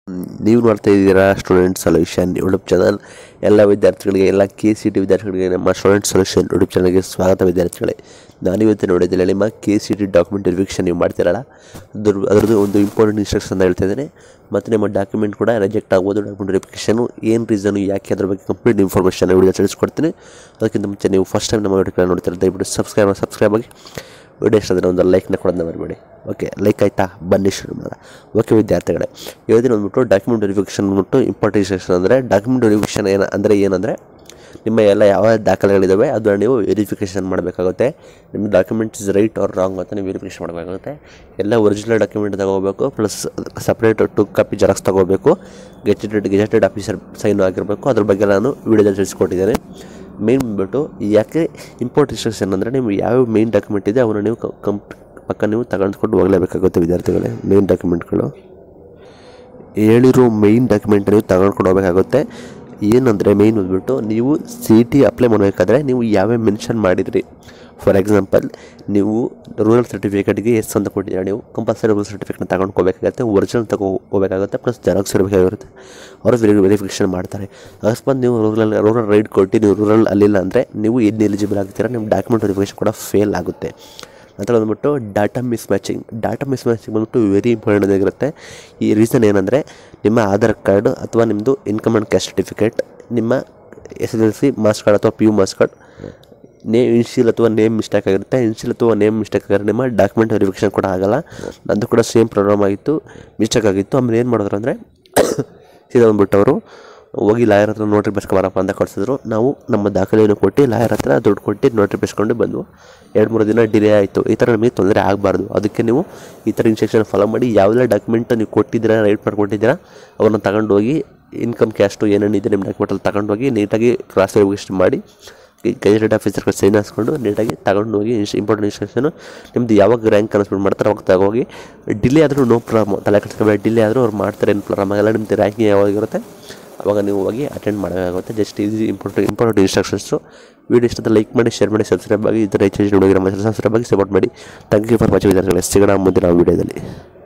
ನೀವು ನೋಡ್ತಾ ಇದ್ದೀರಾ ಸ್ಟೂಡೆಂಟ್ ಸೊಲ್ಯೂಷನ್ ಯೂಟ್ಯೂಬ್ ಚಾನಲ್ ಎಲ್ಲ ವಿದ್ಯಾರ್ಥಿಗಳಿಗೆ ಎಲ್ಲ ಕೆ ಸಿ ಟಿ ವಿದ್ಯಾರ್ಥಿಗಳಿಗೆ ನಮ್ಮ ಸ್ಟೂಡೆಂಟ್ ಸೊಲ್ಯೂಷನ್ ಯೂಟ್ಯೂಬ್ ಚಾನಲ್ಗೆ ಸ್ವಾಗತ ವಿದ್ಯಾರ್ಥಿಗಳೇ ನಾನಿವತ್ತು ನೋಡಿದ್ದಿಲ್ಲ ನಿಮ್ಮ K C T document verification ನೀವು ಮಾಡ್ತಿರಲ್ಲ ಅದ್ರ ಅದರದ್ದು ಒಂದು ಇಂಪಾರ್ಟೆಂಟ್ ಇನ್ಸ್ಟ್ರಕ್ಷನ್ ಅಂತ ಹೇಳ್ತಾ ಇದ್ದೇನೆ ಮತ್ತು ನಿಮ್ಮ ಡಾಕ್ಯುಮೆಂಟ್ ಕೂಡ ರಿಜೆಕ್ಟ್ ಆಗ್ಬೋದು ಡಾಕ್ಯುಮೆಂಟ್ ವೆರಿಫಿಕೇಷನು ಏನು ರೀಸನು ಯಾಕೆ ಅದ್ರ ಬಗ್ಗೆ ಕಂಪ್ಲೀಟ್ ಇನ್ಫಾರ್ಮೇಷನ್ ವಿಡಿಯೋ ತಿಳಿಸ್ಕೊಡ್ತೀನಿ ಅದಕ್ಕಿಂತ ಮುಂಚೆ ನೀವು ಫಸ್ಟ್ ಟೈಮ್ ನಮ್ಮ ವಿಡಿಯೋ ನೋಡ್ತಾರೆ ದಯವಿಟ್ಟು ಸಬ್ಸ್ಕ್ರೈಬ್ ಸಬ್ಸ್ಕ್ರೈಬ್ ಆಗಿ ವಿಡಿಯೋ ಇಷ್ಟ ಆದರೆ ಒಂದು ಲೈಕ್ನ ಕೊಡೋದನ್ನ ಮರಿಬೇಡಿ ಓಕೆ ಲೈಕ್ ಆಯಿತಾ ಬನ್ನಿ ಶುರು ಮಾಡೋಣ ಓಕೆ ವಿದ್ಯಾರ್ಥಿಗಳೇ ಇವತ್ತಿನ ಬಂದ್ಬಿಟ್ಟು ಡಾಕ್ಯುಮೆಂಟ್ ವೆರಿಫಿಕೇಷನ್ ಬಂದ್ಬಿಟ್ಟು ಇಂಪಾರ್ಟೆಂಟ್ ಸೆಕ್ಷನ್ ಅಂದರೆ ಡಾಕ್ಯುಮೆಂಟ್ ವೆರಿಫಿಕೇಷನ್ ಏನು ಅಂದರೆ ಏನಂದರೆ ನಿಮ್ಮ ಎಲ್ಲ ಯಾವ ದಾಖಲೆಗಳಿದ್ದಾವೆ ಅದನ್ನು ನೀವು ವೆರಿಫಿಕೇಷನ್ ಮಾಡಬೇಕಾಗುತ್ತೆ ನಿಮ್ಮ document is right or wrong ಅಂತ ನೀವು ವೆರಿಫಿಕೇಷನ್ ಮಾಡಬೇಕಾಗುತ್ತೆ ಎಲ್ಲ ಒರಿಜಿನಲ್ ಡಾಕ್ಯುಮೆಂಟ್ ತಗೋಬೇಕು plus separate two copy xerox ತಗೋಬೇಕು ಗೆಜೆಟೆಡ್ ಗೆಜೆಟೆಡ್ ಆಫೀಸರ್ ಸೈನ್ ಆಗಿರಬೇಕು ಅದ್ರ ಬಗ್ಗೆ ನಾನು ವಿಡಿಯೋದಲ್ಲಿ ತಿಳಿಸ್ಕೊಟ್ಟಿದ್ದೇನೆ ಮೇನ್ ಬಂದ್ಬಿಟ್ಟು ಯಾಕೆ ಇಂಪಾರ್ಟೆಂಟ್ ಇನ್ಸ್ಟ್ರಕ್ಷನ್ ಅಂದರೆ ನಿಮ್ಗೆ ಯಾವ ಮೇನ್ ಡಾಕ್ಯುಮೆಂಟ್ ಇದೆ ಅವನ್ನ ನೀವು ಕಂಪ್ ಪಕ್ಕ ನೀವು ತಗೊಂಡ್ಕೊಂಡು ಹೋಗಲೇಬೇಕಾಗುತ್ತೆ ವಿದ್ಯಾರ್ಥಿಗಳೇ ಮೇನ್ ಡಾಕ್ಯುಮೆಂಟ್ಗಳು ಹೇಳಿರೋ ಮೇಯ್ನ್ ಡಾಕ್ಯುಮೆಂಟ್ ನೀವು ತಗೊಂಡ್ಕೊಂಡು ಹೋಗಬೇಕಾಗುತ್ತೆ ಏನಂದರೆ ಮೇಯ್ನ್ ಬಂದ್ಬಿಟ್ಟು ನೀವು ಸಿ ಟಿ ಅಪ್ಲೈ ಮಾಡಬೇಕಾದ್ರೆ ನೀವು ಯಾವ್ಯಾವ ಮೆನ್ಷನ್ ಮಾಡಿದ್ರಿ ಫಾರ್ ಎಕ್ಸಾಂಪಲ್ ನೀವು ರೂರಲ್ ಸರ್ಟಿಫಿಕೇಟ್ಗೆ ಎಸ್ ಅಂತ ಕೊಟ್ಟಿದ್ದೀರಾ ನೀವು ಕಂಪಲ್ಸರಿ ರೂರಲ್ ಸರ್ಟಿಫಿಕೇಟ್ನ ತಗೊಂಡು ಹೋಗಬೇಕಾಗುತ್ತೆ ಒರಿಜಿನಲ್ ತಗೋ ಹೋಗಬೇಕಾಗುತ್ತೆ ಪ್ಲಸ್ ಜೆರಾಕ್ಸ್ ಇರಬೇಕಾಗಿರುತ್ತೆ ಅವರು ವೆರಿ ವೆರಿಫಿಕೇಷನ್ ಮಾಡ್ತಾರೆ ಅಕಸ್ಮಾತ್ ನೀವು ರೂರಲ್ ರೂರಲ್ ರೈಡ್ ಕೊಟ್ಟು ನೀವು ರೂರಲ್ ಅಲ್ಲಿಲ್ಲ ಅಂದರೆ ನೀವು ಏನು ಎಲಿಜಿಬಲ್ ಆಗ್ತೀರಾ ನಿಮ್ಮ ಡಾಕ್ಯುಮೆಂಟ್ ವೆರಿಫಿಕೇಷನ್ ಕೂಡ ಫೇಲ್ ಆಗುತ್ತೆ ನಂತರ ಬಂದ್ಬಿಟ್ಟು data mismatching data mismatching ಬಂದ್ಬಿಟ್ಟು ವೆರಿ ಇಂಪಾರ್ಟೆಂಟ್ ಆಗಿರುತ್ತೆ ಈ ರೀಸನ್ ಏನಂದರೆ ನಿಮ್ಮ ಆಧಾರ್ ಕಾರ್ಡ್ ಅಥವಾ ನಿಮ್ಮದು ಇನ್ಕಮ್ ಆ್ಯಂಡ್ ಕ್ಯಾಸ್ಟ್ ಸರ್ಟಿಫಿಕೇಟ್ ನಿಮ್ಮ S S L C marks card ಅಥವಾ P U marks card name initial ಅಥವಾ ನೇಮ್ ಮಿಸ್ಟೇಕ್ ಆಗಿರುತ್ತೆ ಇನ್ಶಿಯಲ್ ಅಥವಾ ನೇಮ್ ಮಿಸ್ಟೇಕ್ ಆಗಿದ್ರೆ ನಿಮ್ಮ ಡಾಕ್ಯುಮೆಂಟ್ ವೆರಿಫಿಕೇಷನ್ ಕೂಡ ಆಗಲ್ಲ ನಂದು ಕೂಡ ಸೇಮ್ ಪ್ರಾಬ್ಲಮ್ ಆಗಿತ್ತು ಮಿಸ್ಟೇಕ್ ಆಗಿತ್ತು ಆಮೇಲೆ ಏನು ಮಾಡಿದ್ರು ಅಂದರೆ ಸೀದಾ ಬಂದ್ಬಿಟ್ಟು ಅವರು ಹೋಗಿ ಲಾಯರ್ ಹತ್ರ ನೋಟ್ರಿ ಬೇಸ್ಕೊಬಾರಪ್ಪ ಅಂತ ಕಳಿಸಿದ್ರು ನಾವು ನಮ್ಮ ದಾಖಲೆಯನ್ನು ಕೊಟ್ಟು ಲಾಯರ್ ಹತ್ರ ದುಡ್ಡು ಕೊಟ್ಟು ನೋಟ್ರಿ ಬೇಸ್ಕೊಂಡು ಬಂದು ಎರಡು ಮೂರು ದಿನ ಡಿಲೇ ಆಯಿತು ಈ ಥರ ನಮಗೆ ತೊಂದರೆ ಆಗಬಾರ್ದು ಅದಕ್ಕೆ ನೀವು ಈ ಥರ ಇನ್ಸ್ಟ್ರಕ್ಷನ್ ಫಾಲೋ ಮಾಡಿ ಯಾವೆಲ್ಲ ಡಾಕ್ಯುಮೆಂಟ್ ನೀವು ಕೊಟ್ಟಿದ್ದೀರಾ ರೈಟ್ ಮಾಡ್ಕೊಟ್ಟಿದ್ದೀರಾ ಅವನ್ನ ತಗೊಂಡು ಹೋಗಿ ಇನ್ಕಮ್ ಕ್ಯಾಸ್ಟು ಏನೇನಿದೆ ನಿಮ್ಮ ಡಾಕ್ಯುಮೆಂಟಲ್ಲಿ ತಗೊಂಡು ಹೋಗಿ ನೀಟಾಗಿ ಕ್ರಾಸ್ ವೆರಿಫಿಕೇಷನ್ ಮಾಡಿ ಗೆಜೆಟೆಡ್ ಆಫೀಸರ್ಗಳು ಸೈನ್ ಹಾಸ್ಕೊಂಡು ನೀಟಾಗಿ ತಗೊಂಡು ಹೋಗಿ ಇನ್ಸ್ ಇಂಪಾರ್ಟೆಂಟ್ ಇನ್ಸ್ಟ್ರಕ್ಷನು ನಿಮ್ದು ಯಾವಾಗ ರ್ಯಾಂಕ್ ಅನೌನ್ಸ್ಮೆಂಟ್ ಮಾಡ್ತಾರೆ ಅವಾಗ ತಗೋಗಿ ಡಿಲೇ ಆದರೂ ನೋ ಪ್ರಾಬ್ಲಮ್ ತಲೆ ಕೆಡಿಸ್ಕೊಬೇಡಿ ಡಿಲೇ ಆದರೂ ಅವ್ರು ಮಾಡ್ತಾರೆ ಏನು ಪ್ರಾಬ್ಲಮ್ ಆಗಲ್ಲ ನಿಮ್ಮದು ರ್ಯಾಂಕಿಂಗ್ ಯಾವಾಗಿರುತ್ತೆ ಅವಾಗ ನೀವು ಹೋಗಿ ಅಟೆಂಡ್ ಮಾಡಬೇಕಾಗುತ್ತೆ ಜಸ್ಟ್ ಇದು ಇಂಪಾರ್ಟೆಂಟ್ ಇಂಪಾರ್ಟೆಂಟ್ ಇನ್ಸ್ಟ್ರಕ್ಷನ್ಸು ವೀಡಿಯೋ ಇಷ್ಟದ ಲೈಕ್ ಮಾಡಿ ಶೇರ್ ಮಾಡಿ ಸಬ್ಸ್ಕ್ರೈಬ್ ಆಗಿ ಇದರ ಹೆಚ್ಚು ಹೆಚ್ಚು ನೋಡಿದ್ರೆ ಸಬ್ಸ್ಕ್ರೈಬ್ ಆಗಿ ಸಪೋರ್ಟ್ ಮಾಡಿ ಥ್ಯಾಂಕ್ ಯು ಫಾರ್ ವಾಚಿಂಗ್ ವಿದ್ಯಾರ್ಥಿಗಳೇ ಸಿಗೋಣ ಮುಂದಿನ ವೀಡಿಯೋದಲ್ಲಿ